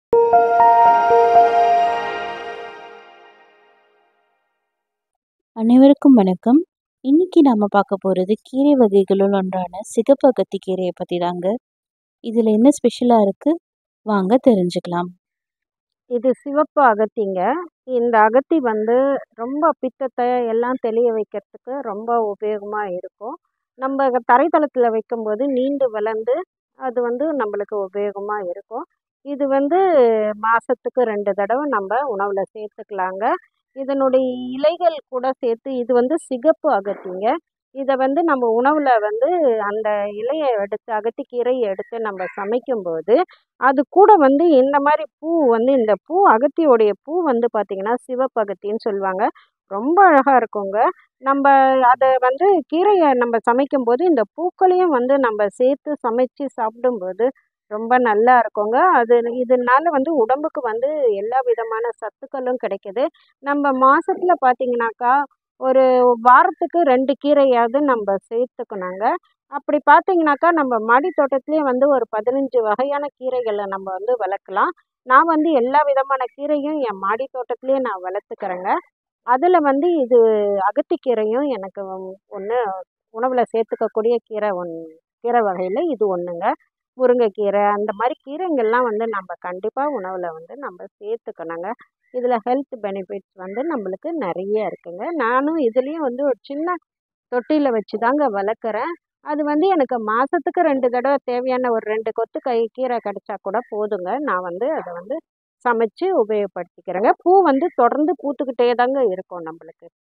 அனைவருக்கும் வணக்கம் இன்னைக்கு நாம பார்க்க போகிறது கீரை வகைகளுள் ஒன்றான சிகப்பு அகத்தி கீரையை பற்றி தாங்க இதில் என்ன ஸ்பெஷலாக இருக்குது வாங்க தெரிஞ்சுக்கலாம் இது சிவப்பு அகத்திங்க இந்த அகத்தி வந்து ரொம்ப பித்தத்தை எல்லாம் தெளிய வைக்கிறதுக்கு ரொம்ப உபயோகமாக இருக்கும் நம்ம தரைத்தளத்தில் வைக்கும்போது நீண்டு வளர்ந்து அது வந்து நம்மளுக்கு உபயோகமாக இருக்கும் இது வந்து மாதத்துக்கு ரெண்டு தடவை நம்ம உணவில் சேர்த்துக்கலாங்க இதனுடைய இலைகள் கூட சேர்த்து இது வந்து சிகப்பு அகத்திங்க இதை வந்து நம்ம உணவில் வந்து அந்த இலையை எடுத்து அகத்திக்கீரையை எடுத்து நம்ம சமைக்கும்போது அது கூட வந்து இந்த மாதிரி பூ வந்து இந்த பூ அகத்தியோடைய பூ வந்து பார்த்திங்கன்னா சிவப்பு அகத்தின்னு சொல்லுவாங்க ரொம்ப அழகாக இருக்குங்க நம்ம அதை வந்து கீரையை நம்ம சமைக்கும்போது இந்த பூக்களையும் வந்து நம்ம சேர்த்து சமைச்சு சாப்பிடும்போது ரொம்ப நல்லா இருக்குங்க அது இதனால வந்து உடம்புக்கு வந்து எல்லா விதமான சத்துக்களும் கிடைக்குது நம்ம மாசத்துல பார்த்தீங்கன்னாக்கா ஒரு வாரத்துக்கு ரெண்டு கீரையாவது நம்ம சேர்த்துக்கணுங்க அப்படி பார்த்தீங்கன்னாக்கா நம்ம மாடி தோட்டத்திலே வந்து ஒரு பதினஞ்சு வகையான கீரைகளை நம்ம வந்து வளர்க்கலாம் நான் வந்து எல்லா விதமான கீரையும் என் மாடி தோட்டத்திலே நான் வளர்த்துக்கிறேங்க அதில் வந்து இது அகத்திக்கீரையும் எனக்கு ஒன்று உணவில் சேர்த்துக்கக்கூடிய கீரை ஒன் கீரை வகையில் இது ஒன்றுங்க முருங்கைக்கீரை அந்த மாதிரி கீரைங்கள்லாம் வந்து நம்ம கண்டிப்பாக உணவில் வந்து நம்ம சேர்த்துக்கணுங்க இதில் ஹெல்த் பெனிஃபிட்ஸ் வந்து நம்மளுக்கு நிறைய இருக்குங்க நானும் இதுலேயும் வந்து ஒரு சின்ன தொட்டியில் வச்சு தாங்க வளர்க்குறேன் அது வந்து எனக்கு மாதத்துக்கு ரெண்டு தடவை தேவையான ஒரு ரெண்டு கொத்து கை கீரை கிடச்சா கூட போதுங்க நான் வந்து அதை வந்து சமைச்சு உபயோகப்படுத்திக்கிறேங்க பூ வந்து தொடர்ந்து பூத்துக்கிட்டே தாங்க இருக்கும் நம்மளுக்கு